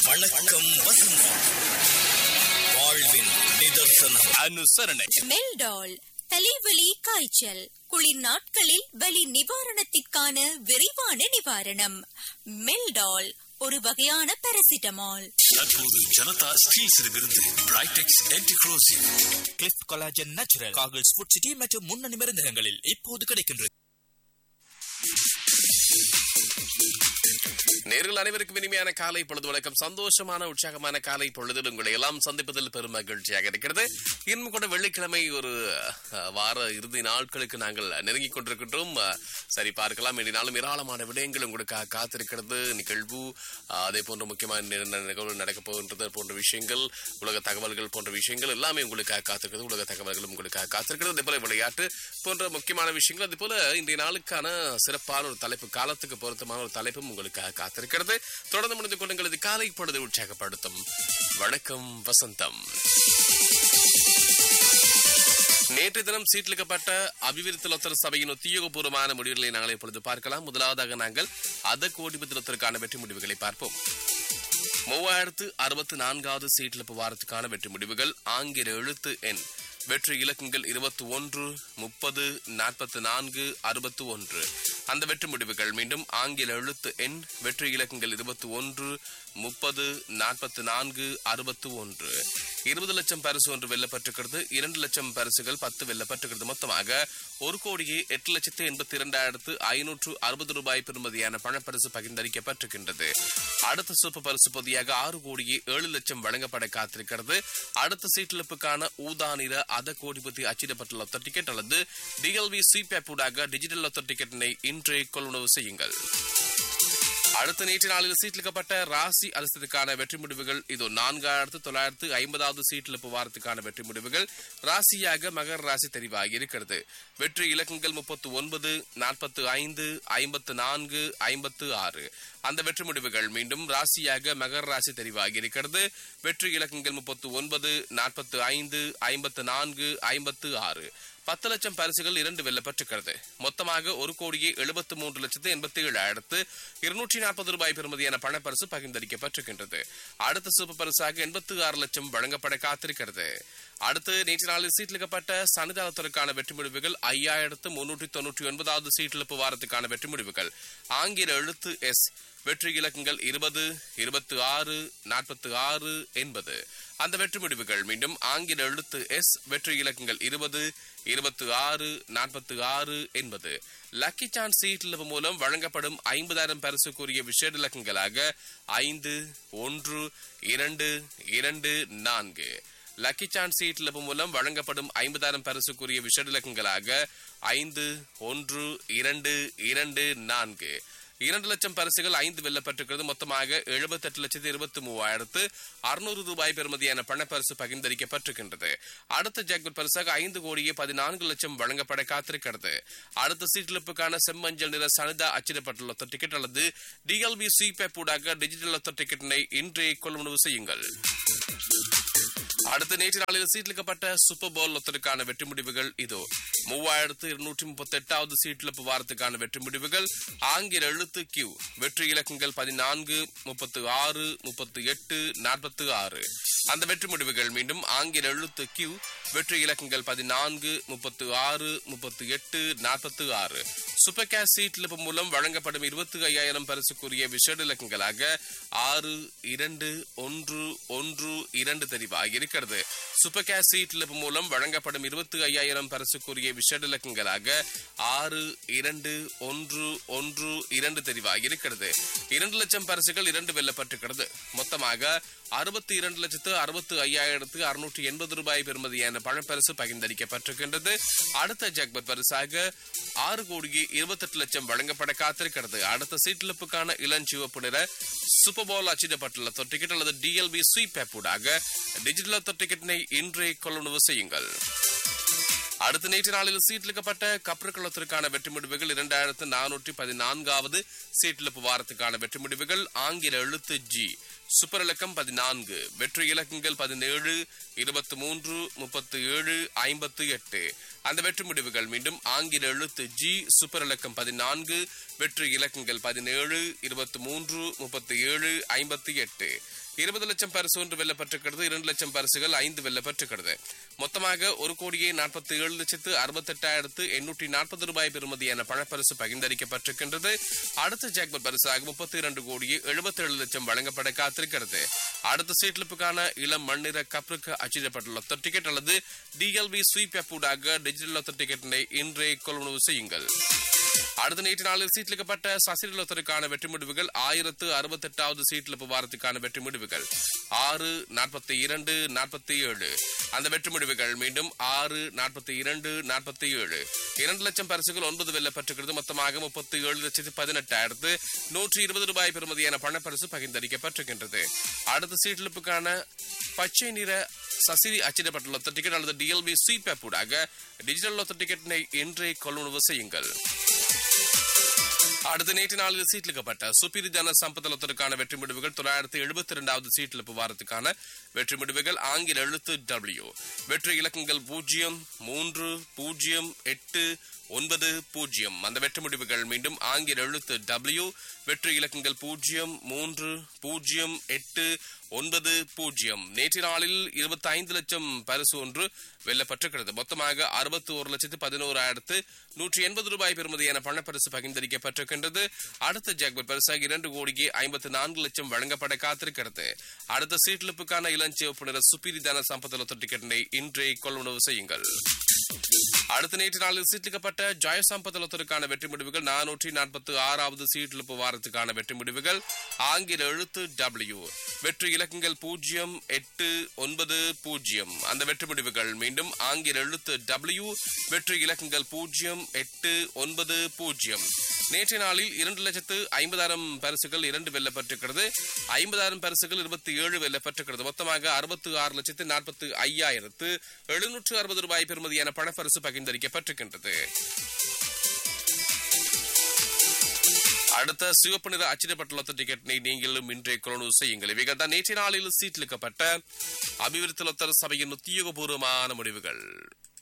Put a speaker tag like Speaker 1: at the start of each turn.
Speaker 1: வணக்கம் வசந்தம் வாழ்வின் நிதர்சனம்
Speaker 2: அனுசரணை
Speaker 3: மெல்டால் தலைவலி காய்ச்சல் குளிர் நாட்களில் வலி நிவாரணத்திற்கான விரைவான நிவாரணம் மெல்டால் ஒரு வகையான பாராசிட்டமால்
Speaker 1: தற்போது ஜனதா ஸ்டீல்ஸிடமிருந்து பிரைடெக்ஸ் என்டிக்ரோசிவ்
Speaker 2: கிளிஃப் collagen natural Cargills Food City மற்றும் முன்னணி மருந்தகங்களில் இப்போது கிடைக்கின்றது
Speaker 4: நேர்கள் அனைவருக்கும் இனிமையான காலை பொழுது வணக்கம் சந்தோஷமான உற்சாகமான காலை பொழுதில் உங்களை எல்லாம் சந்திப்பதில் பெரும் மகிழ்ச்சியாக இருக்கிறது இன்னும் கூட வெள்ளிக்கிழமை ஒரு அஹ், வார இறுதி நாட்களுக்கு நாங்கள் நெருங்கிக் கொண்டிருக்கின்றோம் அஹ், சரி பார்க்கலாம் இனினாலும் ஏராளமான விடயங்கள் உங்களுக்காக காத்திருக்கிறது நிகழ்வு அஹ், அதே போன்ற முக்கியமான நி- நிகழ்வு நடக்கப் போகின்றது போன்ற விஷயங்கள் உலக தகவல்கள் போன்ற விஷயங்கள் எல்லாமே உங்களுக்காக காத்திருக்கிறது உலக தகவல்களும் உங்களுக்காக காத்திருக்கிறது அதே போல விளையாட்டு போன்ற முக்கியமான விஷயங்கள் அதே போல இன்றைய நாளுக்கான சிறப்பான ஒரு தலைப்பு காலத்துக்கு பொருத்தமான ஒரு தலைப்பும் உங்களுக்காக காத்திருக்கிறது தொடர்ந்து முடிந்து கொள்ளுங்கள் இது காலை பொழுது உற்சாகப்படுத்தும் வணக்கம் வசந்தம் நேற்று தினம் சீட்லிக்கப்பட்ட அபிவிருத்தி லொத்தர் சபையின் உத்தியோகபூர்வமான முடிவுகளை நாங்கள் இப்பொழுது பார்க்கலாம் முதலாவதாக நாங்கள் அத கோடிபத்திரத்திற்கான வெற்றி முடிவுகளை பார்ப்போம் மூவாயிரத்து அறுபத்தி நான்காவது சீட்டிழப்பு வாரத்துக்கான வெற்றி முடிவுகள் ஆங்கில எழுத்து எண் வெற்றி இலக்கங்கள் இருபத்தி ஒன்று முப்பது நாற்பத்தி நான்கு அறுபத்தி ஒன்று அந்த வெற்றி முடிவுகள் மீண்டும் ஆங்கில எழுத்து எண் வெற்றி இலக்கங்கள் இருபத்தி ஒன்று முப்பது நாற்பத்தி நான்கு அறுபத்தி ஒன்று இருபது லட்சம் பரிசு ஒன்று வெல்லப்பட்டிருக்கிறது இரண்டு லட்சம் பரிசுகள் பத்து வெல்லப்பட்டிருக்கிறது மொத்தமாக ஒரு கோடியே எட்டு லட்சத்து எண்பத்தி இரண்டாயிரத்து ஐநூற்று அறுபது ரூபாய் பெறுமதியான பணப்பரிசு பகிர்ந்தளிக்கப்பட்டிருக்கின்றது அடுத்த சூப்பர் பரிசு பொதியாக ஆறு கோடியே ஏழு லட்சம் வழங்கப்பட காத்திருக்கிறது அடுத்த சீட்டிழப்புக்கான ஊதா நிற அத கோடிபதி அச்சிடப்பட்ட லொத்த டிக்கெட் அல்லது டிஎல்வி சிபேப் ஊடாக டிஜிட்டல் லொத்த டிக்கெட்டினை இன்றே கொள்வனவு செய்யுங்கள் அடுத்த நேற்று நாளில் சீட்டிலிக்கப்பட்ட ராசி அரசத்துக்கான வெற்றி முடிவுகள் இதோ நான்காயிரத்து தொள்ளாயிரத்து ஐம்பதாவது சீட்டிழப்பு வாரத்துக்கான வெற்றி முடிவுகள் ராசியாக மகர ராசி தெரிவாகி இருக்கிறது வெற்றி இலக்கங்கள் முப்பத்து ஒன்பது நாற்பத்து ஐந்து ஐம்பத்து நான்கு ஐம்பத்து ஆறு அந்த வெற்றி முடிவுகள் மீண்டும் ராசியாக மகர ராசி தெரிவாகி இருக்கிறது வெற்றி இலக்கங்கள் முப்பத்து ஒன்பது நாற்பத்து ஐந்து ஐம்பத்து நான்கு ஐம்பத்து ஆறு பத்து லட்சம் பரிசுகள் இரண்டு வெல்லப்பட்டிருக்கிறது மொத்தமாக ஒரு கோடியே எழுபத்து மூன்று லட்சத்து எண்பத்தி ஏழாயிரத்து இருநூற்றி நாற்பது ரூபாய் பெறுமதியான பணப்பரிசு பகிர்ந்தளிக்கப்பட்டிருக்கின்றது அடுத்த சூப்பர் பரிசாக எண்பத்து ஆறு லட்சம் வழங்கப்பட காத்திருக்கிறது அடுத்து நேற்று நாளில் சீட்டிலிக்கப்பட்ட சன்னிதானத்திற்கான வெற்றி முடிவுகள் ஐயாயிரத்து முன்னூற்றி தொன்னூற்றி ஒன்பதாவது சீட்டிழப்பு வாரத்துக்கான வெற்றி முடிவுகள் ஆங்கில எழுத்து எஸ் வெற்றி இலக்கங்கள் இருபது இருபத்தி ஆறு நாற்பத்தி ஆறு எண்பது அந்த வெற்றி முடிவுகள் மீண்டும் ஆங்கில எழுத்து எஸ் வெற்றி இலக்கங்கள் இருபது இருபத்தி ஆறு நாற்பத்தி ஆறு எண்பது லக்கி சான்ஸ் சீட்டிழப்பு மூலம் வழங்கப்படும் ஐம்பதாயிரம் பரிசுக்குரிய விஷேட இலக்கங்களாக ஐந்து ஒன்று இரண்டு இரண்டு நான்கு லக்கி சான்ஸ் சீட்டிழப்பு மூலம் வழங்கப்படும் ஐம்பதாயிரம் பரிசுக்குரிய விஷேட இலக்கங்களாக ஐந்து ஒன்று இரண்டு இரண்டு நான்கு இரண்டு லட்சம் பரிசுகள் ஐந்து வெல்லப்பட்டிருக்கிறது மொத்தமாக எழுபத்தெட்டு லட்சத்தி இருபத்தி மூவாயிரத்து அறுநூறு ரூபாய் பெறுமதியான பணப்பரிசு பகிர்ந்தளிக்கப்பட்டிருக்கின்றது அடுத்த ஜாக்பட் பரிசாக ஐந்து கோடியே பதினான்கு லட்சம் வழங்கப்பட காத்திருக்கிறது அடுத்த சீட்டிழப்புக்கான செம்மஞ்சள் நிற சனிதா அச்சிடப்பட்டுள்ள லொத்த டிக்கெட் அல்லது டிஎல்பி சிபேப் ஊடாக டிஜிட்டல் லொத்த டிக்கெட்டினை இன்றே கொள்வனவு செய்யுங்கள் அடுத்த நேற்று நாளில் சீட்லிக்கப்பட்ட சூப்பர் போல் லொத்தருக்கான வெற்றி முடிவுகள் இதோ மூவாயிரத்து இருநூற்றி முப்பத்தி எட்டாவது சீட்டிழப்பு வாரத்துக்கான வெற்றி முடிவுகள் ஆங்கில எழுத்து கியூ வெற்றி இலக்கங்கள் பதினான்கு முப்பத்து ஆறு முப்பத்து எட்டு நாற்பத்து ஆறு அந்த வெற்றி முடிவுகள் மீண்டும் ஆங்கில எழுத்து கியூ வெற்றி இலக்கங்கள் பதினான்கு முப்பத்து ஆறு முப்பத்து எட்டு நாற்பத்து ஆறு சூப்பர் கேஷ் சீட்டிழப்பு மூலம் வழங்கப்படும் இருபத்தி ஐயாயிரம் பரிசுக்குரிய விஷேட இலக்கங்களாக ஆறு இரண்டு ஒன்று ஒன்று இரண்டு தெரிவாக இருக்கிறது சூப்பர் கேஷ் சீட்டிழப்பு மூலம் வழங்கப்படும் இருபத்தி ஐயாயிரம் பரிசுக்குரிய விஷேட இலக்கங்களாக ஆறு இரண்டு ஒன்று ஒன்று இரண்டு தெரிவாக இருக்கிறது இரண்டு லட்சம் பரிசுகள் இரண்டு வெல்லப்பட்டிருக்கிறது மொத்தமாக அறுபத்தி இரண்டு லட்சத்து அறுபத்து ஐயாயிரத்து அறுநூற்றி எண்பது ரூபாய் பெறுமதியான பணப்பரிசு பகிர்ந்தளிக்கப்பட்டிருக்கின்றது அடுத்த ஜக்பத் பரிசாக ஆறு கோடியே இருபத்தெட்டு லட்சம் வழங்கப்பட காத்திருக்கிறது அடுத்த சீட்டிழப்புக்கான இளஞ்சிவப்பு நிற சூப்பர் பால் அச்சிடப்பட்டுள்ள டிக்கெட் அல்லது டிஎல்பி ஸ்வீப் ஊடாக டிஜிட்டல் டிக்கெட்டினை இன்றே கொள்ளுணவு செய்யுங்கள் அடுத்த நேற்று நாளில் சீட்டிலிக்கப்பட்ட கப்பற்குளத்திற்கான வெற்றி முடிவுகள் இரண்டாயிரத்து நானூற்றி பதினான்காவது சீட்டிழப்பு வாரத்துக்கான வெற்றி முடிவுகள் ஆங்கில எழுத்து ஜி சூப்பர் இலக்கம் பதினான்கு வெற்றி இலக்கங்கள் பதினேழு இருபத்தி மூன்று முப்பத்தி ஏழு ஐம்பத்து எட்டு அந்த வெற்றி முடிவுகள் மீண்டும் ஆங்கில எழுத்து ஜி சூப்பர் இலக்கம் பதினான்கு வெற்றி இலக்கங்கள் பதினேழு இருபத்தி மூன்று முப்பத்தி ஏழு ஐம்பத்தி எட்டு இருபது லட்சம் பரிசு ஒன்று வெல்லப்பட்டிருக்கிறது இரண்டு லட்சம் பரிசுகள் ஐந்து வெல்லப்பட்டிருக்கிறது மொத்தமாக ஒரு கோடியே நாற்பத்தி ஏழு லட்சத்து அறுபத்தெட்டாயிரத்து எண்ணூற்றி நாற்பது ரூபாய் பெறுமதியான பணப்பரிசு பகிர்ந்தளிக்கப்பட்டிருக்கின்றது அடுத்த ஜாக்பர் பரிசாக முப்பத்தி இரண்டு கோடியே எழுபத்தி ஏழு லட்சம் வழங்கப்பட காத்திருக்கிறது அடுத்த சீட்லிப்புக்கான இளம் மண்ணிற கப்ருக்கு அச்சிடப்பட்டுள்ள லொத்த டிக்கெட் அல்லது டிஎல்வி ஸ்வீப் ஊடாக டிஜிட்டல் லொத்த டிக்கெட்டினை இன்றே கொள்வனவு செய்யுங்கள் அடுத்த நேற்று நாளில் சீட்லிக்கப்பட்ட சசிரலோத்தருக்கான வெற்றி முடிவுகள் ஆயிரத்து அறுபத்தி எட்டாவது சீட்லிப்பு வாரத்துக்கான வெற்றி முடிவுகள் ஆறு நாற்பத்தி இரண்டு நாற்பத்தி ஏழு அந்த வெற்றி முடிவுகள் மீண்டும் ஆறு நாற்பத்தி இரண்டு நாற்பத்தி ஏழு இரண்டு லட்சம் பரிசுகள் ஒன்பது வெல்லப்பட்டிருக்கிறது மொத்தமாக முப்பத்தி ஏழு லட்சத்து பதினெட்டாயிரத்து நூற்றி இருபது ரூபாய் பெறுமதியான பணப்பரிசு பகிர்ந்தளிக்கப்பட்டிருக்கின்றது அடுத்த சீட்லிப்புக்கான பச்சை நிற சசிரி அச்சிடப்பட்ட லொத்த டிக்கெட் அல்லது டிஎல்பி ஸ்வீப் ஊடாக டிஜிட்டல் லொத்த டிக்கெட்டினை இன்றே கொள்வனவு செய்யுங்கள் அடுத்த நேற்று நாளில் சீட்லிக்கப்பட்ட சுப்பிரி ஜன சம்பத்தலத்திற்கான வெற்றி முடிவுகள் தொள்ளாயிரத்தி எழுபத்தி இரண்டாவது சீட்டிழப்பு வாரத்துக்கான வெற்றி முடிவுகள் ஆங்கில எழுத்து டபிள்யூ வெற்றி இலக்கங்கள் பூஜ்ஜியம் மூன்று பூஜ்ஜியம் எட்டு ஒன்பது பூஜ்ஜியம் அந்த வெற்றி முடிவுகள் மீண்டும் ஆங்கில எழுத்து டபிள்யூ வெற்றி இலக்கங்கள் பூஜ்ஜியம் மூன்று பூஜ்ஜியம் எட்டு ஒன்பது பூஜ்ஜியம் நேற்று நாளில் இருபத்தி ஐந்து லட்சம் பரிசு ஒன்று வெல்லப்பட்டிருக்கிறது மொத்தமாக அறுபத்தி ஒரு லட்சத்து பதினோராயிரத்து நூற்றி எண்பது ரூபாய் பெறுமதியான பணப்பரிசு பகிர்ந்தளிக்கப்பட்டிருக்கின்றது அடுத்த ஜாக்பர் பரிசாக இரண்டு கோடியே ஐம்பத்தி நான்கு லட்சம் வழங்கப்பட காத்திருக்கிறது அடுத்த சீட்லிப்புக்கான இளஞ்சிவப்பு நிற சுப்பிரிதான சம்பத்தலத்த டிக்கெட்டினை இன்றே கொள்வனவு செய்யுங்கள் அடுத்த நேற்று நாளில் சீட்லிக்கப்பட்ட ஜாய சம்பத்தலத்திற்கான வெற்றி முடிவுகள் நானூற்றி நாற்பத்தி ஆறாவது சீட்லிப்பு வாரத்துக்கான வெற்றி முடிவுகள் ஆங்கில எழுத்து டபிள்யூ வெற்றி இலக்கங்கள் பூஜ்ஜியம் எட்டு ஒன்பது பூஜ்ஜியம் அந்த வெற்றி முடிவுகள் மீண்டும் ஆங்கில எழுத்து டபிள்யூ வெற்றி இலக்கங்கள் பூஜ்ஜியம் எட்டு ஒன்பது பூஜ்ஜியம் நேற்றைய நாளில் இரண்டு லட்சத்து ஐம்பதாயிரம் பரிசுகள் இரண்டு வெல்லப்பட்டிருக்கிறது ஐம்பதாயிரம் பரிசுகள் இருபத்தி ஏழு வெல்லப்பட்டிருக்கிறது மொத்தமாக அறுபத்தி ஆறு லட்சத்து நாற்பத்தி ஐயாயிரத்து எழுநூற்று அறுபது ரூபாய் பெறுமதியான பணப்பரிசு பகிர்ந்தளிக்கப்பட்டிருக்கின்றது அடுத்த சிவப்பு நிற அச்சிடப்பட்டுள்ள டிக்கெட்டினை நீங்களும் இன்றைய கொரோனு செய்யுங்கள் இவைகள் தான் நேற்றைய நாளில் சீட்டிலிக்கப்பட்ட அபிவிருத்தி லொத்தர் சபையின் உத்தியோகபூர்வமான முடிவுகள்